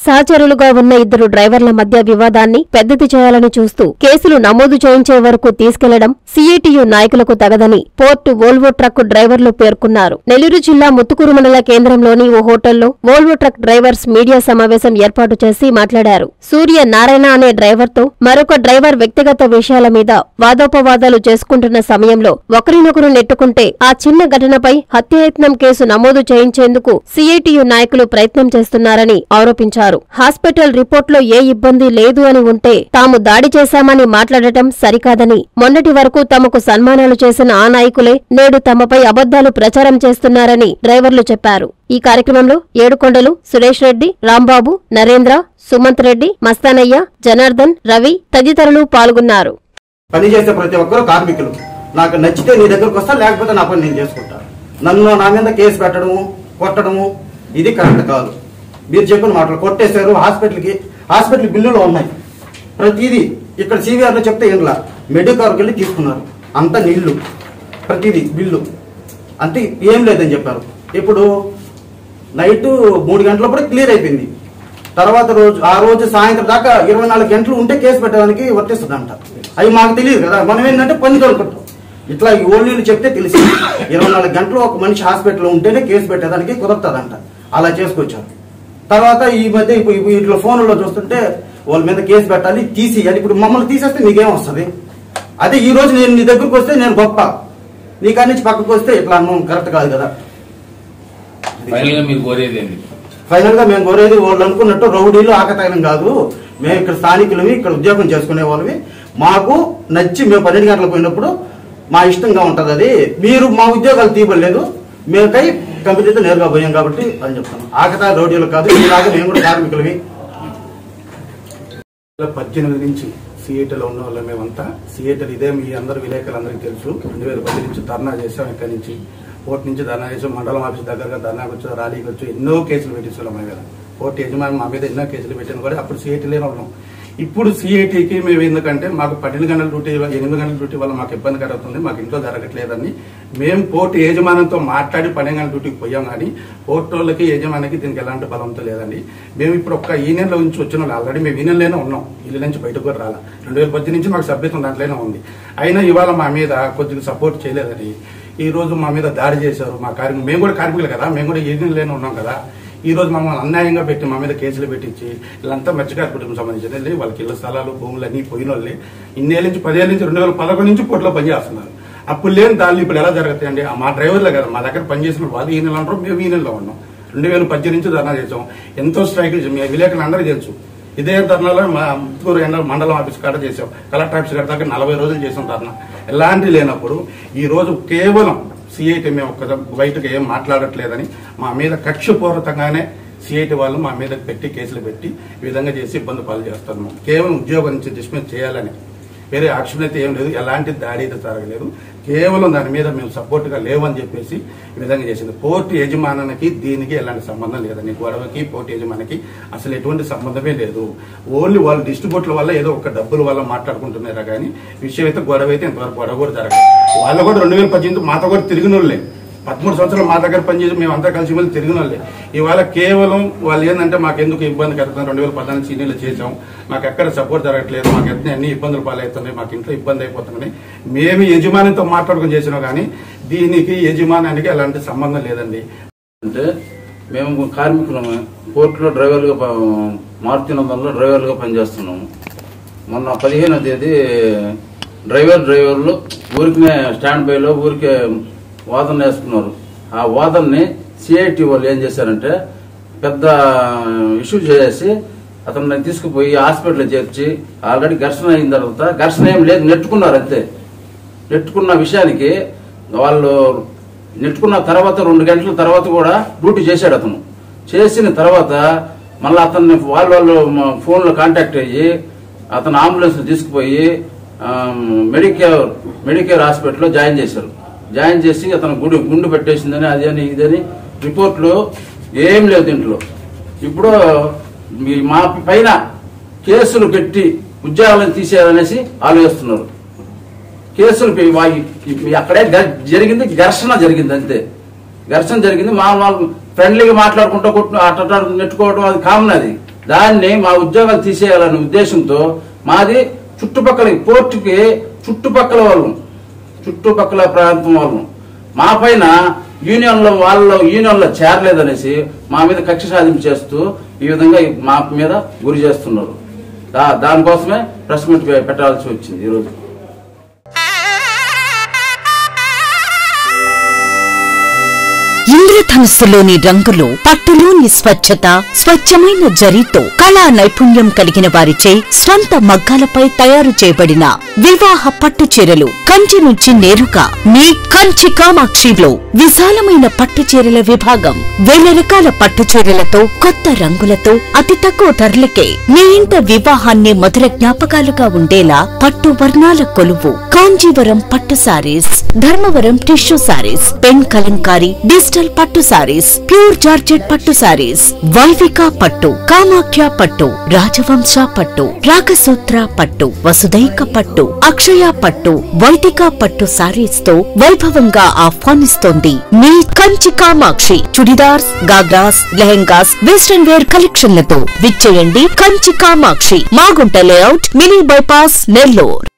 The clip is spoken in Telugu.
సహచరులుగా ఉన్న ఇద్దరు డ్రైవర్ల మధ్య వివాదాన్ని పెద్దది చేయాలని చూస్తూ కేసులు నమోదు చేయించే వరకు తీసుకెళ్లడం సీఐటియు నాయకులకు తగదని పోర్టు వోల్వో ట్రక్ డ్రైవర్లు పేర్కొన్నారు నెల్లూరు జిల్లా ముత్తుకూరు మండల కేంద్రంలోని ఓ హోటల్లో వోల్వో ట్రక్ డ్రైవర్స్ మీడియా సమావేశం ఏర్పాటు చేసి మాట్లాడారు సూర్య నారాయణ అనే డ్రైవర్తో మరొక డ్రైవర్ వ్యక్తిగత విషయాల మీద వాదోపవాదాలు చేసుకుంటున్న సమయంలో ఒకరినొకరు నెట్టుకుంటే ఆ చిన్న ఘటనపై హత్యాయత్నం కేసు నమోదు చేయించేందుకు సీఐటియు నాయకులు ప్రయత్నం చేస్తున్నారని ఆరోపించారు హాస్పిటల్ రిపోర్ట్లో ఏ ఇబ్బంది లేదు అని ఉంటే తాము దాడి చేశామని మాట్లాడటం సరికాదని మొన్నటి వరకు తమకు సన్మానాలు చేసిన ఆ నాయకులే నేడు తమపై అబద్దాలు ప్రచారం చేస్తున్నారని డ్రైవర్లు చెప్పారు ఈ కార్యక్రమంలో ఏడుకొండలు సురేష్ రెడ్డి రాంబాబు నరేంద్ర సుమంత్ రెడ్డి మస్తానయ్య జనార్దన్ రవి తదితరులు పాల్గొన్నారు పని చేసే ప్రతి ఒక్కరు కార్మికులు నాకు నచ్చితే నీ దగ్గరకు వస్తా లేకపోతే నా పని నేను చేసుకుంటా నన్ను నా మీద కేసు పెట్టడము కొట్టడము ఇది కరెక్ట్ కాదు మీరు చెప్పిన మాటలు కొట్టేశారు హాస్పిటల్కి హాస్పిటల్ బిల్లులు ఉన్నాయి ప్రతిదీ ఇక్కడ సివిఆర్లో చెప్తే ఏంలా మెడికల్కి వెళ్ళి తీసుకున్నారు అంత నీళ్లు ప్రతిదీ బిల్లు అంటే ఏం లేదని చెప్పారు ఇప్పుడు నైట్ మూడు గంటలప్పుడు క్లియర్ అయిపోయింది తర్వాత రోజు ఆ రోజు సాయంత్రం దాకా ఇరవై నాలుగు గంటలు ఉంటే కేసు పెట్టడానికి వర్తిస్తుందంట అవి మాకు తెలియదు కదా మనం ఏంటంటే పని దొరుకుంటాం ఇట్లా ఈ ఓల్డీలు చెప్తే తెలిసి ఇరవై నాలుగు గంటలు ఒక మనిషి హాస్పిటల్లో ఉంటేనే కేసు పెట్టేదానికి కుదరతుందంట అలా చేసుకొచ్చారు తర్వాత ఈ మధ్య ఇప్పుడు ఇప్పుడు ఇట్లా ఫోన్లో చూస్తుంటే వాళ్ళ మీద కేసు పెట్టాలి తీసి అని ఇప్పుడు మమ్మల్ని తీసేస్తే మీకేం వస్తుంది అదే ఈ రోజు నేను నీ దగ్గరకు వస్తే నేను గొప్ప నీ కాడి నుంచి పక్కకు వస్తే ఇట్లా అన్నం కరెక్ట్ కాదు కదా ఫైనల్ గా మీరు కోరేది ఏంటి ఫైనల్ గా మేము కోరేది వాళ్ళు అనుకున్నట్టు రౌడీలు ఆకతాయినం కాదు మేము ఇక్కడ స్థానికులవి ఇక్కడ ఉద్యోగం చేసుకునే వాళ్ళవి మాకు నచ్చి మేము పన్నెండు గంటలకు పోయినప్పుడు మా ఇష్టంగా ఉంటది అది మీరు మా ఉద్యోగాలు తీయబడలేదు మేమకై కంపెనీతో నేరుగా పోయాం కాబట్టి అని చెప్తాను ఆకతాయి రౌడీలు కాదు ఇలాగా మేము కూడా కార్మికులవి పద్దెనిమిది నుంచి సిఐటీలో ఉన్న వాళ్ళం మేమంతా సిఐటీలు ఇదే మీ అందరు విలేకరులందరికీ తెలుసు రెండు వేల పది నుంచి ధర్నా చేసాం ఇక్కడి నుంచి కోర్టు నుంచి ధర్నా చేసాం మండలం ఆఫీస్ దగ్గరగా ధర్నాకి వచ్చి ర్యాలీకి వచ్చి ఎన్నో కేసులు పెట్టిస్తున్నాం మా మీద కోర్టు యజమాని మా మీద ఎన్నో కేసులు పెట్టిన కూడా అప్పుడు సిఐటీలోనే ఉన్నాం ఇప్పుడు సిఐటీకి మేము ఎందుకంటే మాకు పన్నెండు గంటల డ్యూటీ ఎనిమిది గంటల డ్యూటీ వల్ల మాకు ఇబ్బంది కలుగుతుంది మాకు ఇంట్లో జరగట్లేదని మేము కోర్టు యజమానంతో మాట్లాడి పన్నెండు గంటల డ్యూటీకి పోయాం కానీ కోర్టు వాళ్ళకి యజమానికి దీనికి ఎలాంటి బలంతో లేదండి మేము ఇప్పుడు ఒక్క ఈ నెలలో నుంచి వచ్చిన వాళ్ళు ఆల్రెడీ మేము ఈ నెలలోనే ఉన్నాం ఇల్లు నుంచి బయటకు కూడా రాలా రెండు వేల పద్దెనిమిది నుంచి మాకు సభ్యత్వం దాంట్లోనే ఉంది అయినా ఇవాళ మా మీద కొద్దిగా సపోర్ట్ చేయలేదని ఈ రోజు మా మీద దాడి చేశారు మా కార్మికులు మేము కూడా కార్మికులు కదా మేము కూడా ఈ నెలలోనే ఉన్నాం కదా ఈ రోజు మమ్మల్ని అన్యాయంగా పెట్టి మా మీద కేసులు పెట్టించి వీళ్ళంతా మత్స్యకార కుటుంబం సంబంధించిన వాళ్ళే. వాళ్ళకి ఇళ్ళ స్థలాలు భూములు అన్ని పోయిన వాళ్ళే ఇన్నేళ్ళ నుంచి పదేళ్ళ నుంచి రెండు వేల పదకొండు నుంచి పోట్లో పనిచేస్తున్నారు అప్పుడు లేని దాన్ని ఇప్పుడు ఎలా జరుగుతాయండి ఆ మా డ్రైవర్లే కదా మా దగ్గర పనిచేసిన వాళ్ళు ఈ నెల ఉంటారు మేము ఈ నెలలో ఉన్నాం రెండు వేల పద్దెనిమిది నుంచి ధర్నా చేసాం ఎంతో స్ట్రైకులు చేసాం. మీ విలేకరులు అందరూ తెలుసు ఇదే ధర్నాలో మా ముత్తుకూరు ఎండ మండలం ఆఫీస్ కాడ చేసాం కలెక్టర్ ఆఫీస్ కాడ దాకా నలభై రోజులు చేసాం ధర్నా ఎలాంటి లేనప్పుడు ఈ రోజు కేవలం సిఐటి మేము ఒక్క బయటకు ఏం మాట్లాడట్లేదని మా మీద కక్షపూరితంగానే సిఐటి వాళ్ళు మా మీద పెట్టి కేసులు పెట్టి ఈ విధంగా చేసి ఇబ్బంది పాలు చేస్తున్నాం కేవలం ఉద్యోగం నుంచి డిస్మిస్ చేయాలని వేరే యాక్షన్ అయితే ఏం లేదు ఎలాంటి దాడి అయితే జరగలేదు కేవలం దాని మీద మేము సపోర్ట్ గా లేవని చెప్పేసి ఈ విధంగా చేసింది పోర్టు యజమానానికి దీనికి ఎలాంటి సంబంధం లేదండి గొడవకి పోర్టు యజమానికి అసలు ఎటువంటి సంబంధమే లేదు ఓన్లీ వాళ్ళు డిస్ట్రిబ్యూటర్ల వల్ల ఏదో ఒక డబ్బుల వల్ల మాట్లాడుకుంటున్నారా కానీ విషయం అయితే గొడవ అయితే ఇంతవరకు గొడవ కూడా జరగదు వాళ్ళు కూడా రెండు వేల పద్దెనిమిది మాతో కూడా తిరిగిన వాళ్ళే పదమూడు సంవత్సరాలు మా దగ్గర పనిచేసి మేము అంతా కలిసి వెళ్ళి తిరిగిన వాళ్ళే ఇవాళ కేవలం వాళ్ళు ఏంటంటే మాకు ఎందుకు ఇబ్బంది కలుగుతుంది రెండు వేల పద్నాలుగు సీనియర్లు చేసాం మాకు ఎక్కడ సపోర్ట్ జరగట్లేదు మాకు ఎత్తున అన్ని ఇబ్బందులు పాలవుతున్నాయి మాకు ఇంట్లో ఇబ్బంది అయిపోతున్నాయి మేము యజమానితో మాట్లాడుకుని చేసినాం కానీ దీనికి యజమానానికి ఎలాంటి సంబంధం లేదండి అంటే మేము కార్మికులము పోర్టులో డ్రైవర్లుగా ప- మారుతి నందంలో డ్రైవర్లుగా పనిచేస్తున్నాము మొన్న పదిహేనో తేదీ డ్రైవర్ డ్రైవర్లు ఊరికినే స్టాండ్ బైలో ఊరికే వాదన వేసుకున్నారు ఆ వాదనని సిఐటి వాళ్ళు ఏం చేశారంటే పెద్ద ఇష్యూ చేసి అతన్ని తీసుకుపోయి హాస్పిటల్ చేర్చి ఆల్రెడీ ఘర్షణ అయిన తర్వాత ఘర్షణ ఏం లేదు నెట్టుకున్నారు అంతే నెట్టుకున్న విషయానికి వాళ్ళు నెట్టుకున్న తర్వాత రెండు గంటల తర్వాత కూడా డ్యూటీ చేశాడు అతను చేసిన తర్వాత మళ్ళీ అతన్ని వాళ్ళ వాళ్ళు మ- ఫోన్లో కాంటాక్ట్ అయ్యి అతను అంబులెన్స్ తీసుకుపోయి ఆ, మెడికేర్ మెడికేర్ హాస్పిటల్లో జాయిన్ చేశారు జాయిన్ చేసి అతను గుడి గుండు పెట్టేసిందని అది అని ఇదని రిపోర్ట్లు ఏం లేదు దీంట్లో ఇప్పుడు మీ మా పైన కేసులు పెట్టి ఉద్యోగాలను తీసేయాలనేసి ఆలోచిస్తున్నారు కేసులు పె- వా- ఈ- అక్కడే గ- జరిగింది ఘర్షణ జరిగింది అంతే ఘర్షణ జరిగింది మా వాళ్ళు ఫ్రెండ్లీగా మాట్లాడుకుంటూ కొట్టు అట్ట నెట్టుకోవడం అది కామన్ అది దాన్ని మా ఉద్యోగాలు తీసేయాలనే ఉద్దేశంతో మాది చుట్టుపక్కల పోర్టుకి చుట్టుపక్కల వాళ్ళం చుట్టుపక్కల ప్రాంతం వాళ్ళం మా పైన యూనియన్లో వాళ్ళలో యూనియన్లో చేరలేదనేసి మా మీద కక్ష సాధింపు చేస్తూ ఈ విధంగా మా మీద గురి చేస్తున్నారు దా- దానికోసమే ప్రెస్ మీట్ పె- పెట్టాల్సి వచ్చింది ఈరోజు ఇంద్రధనుస్సులోని రంగులు పట్టులోని స్వచ్ఛత స్వచ్ఛమైన జరీతో కళా నైపుణ్యం కలిగిన వారిచే స్వంత మగ్గాలపై తయారు చేయబడిన వివాహ పట్టు చీరలు కంచి నుంచి నేరుగా మీ కంచి కామాక్షిలో విశాలమైన పట్టు చీరల విభాగం వేల రకాల పట్టు చీరలతో కొత్త రంగులతో అతి తక్కువ ధరలకే మీ ఇంట వివాహాన్ని మధుర జ్ఞాపకాలుగా ఉండేలా పట్టు వర్ణాల కొలువు కాంజీవరం పట్టు sarees Dharmavaram tissue sarees pen kalamkari digital పట్టు సారీస్ ప్యూర్ జార్జెట్ పట్టు సారీస్ వైవిక పట్టు కామాఖ్య పట్టు రాజవంశ పట్టు రాగసూత్ర పట్టు వసుదైక పట్టు అక్షయ పట్టు వైదిక పట్టు సారీస్ తో వైభవంగా ఆహ్వానిస్తోంది మీ కంచి కామాక్షి చుడిదార్స్ గాగ్రాస్ లెహెంగాస్ వెస్టర్న్ వేర్ కలెక్షన్లతో విచ్చేయండి Kanchi Kamakshi Magunta layout mini bypass Nellore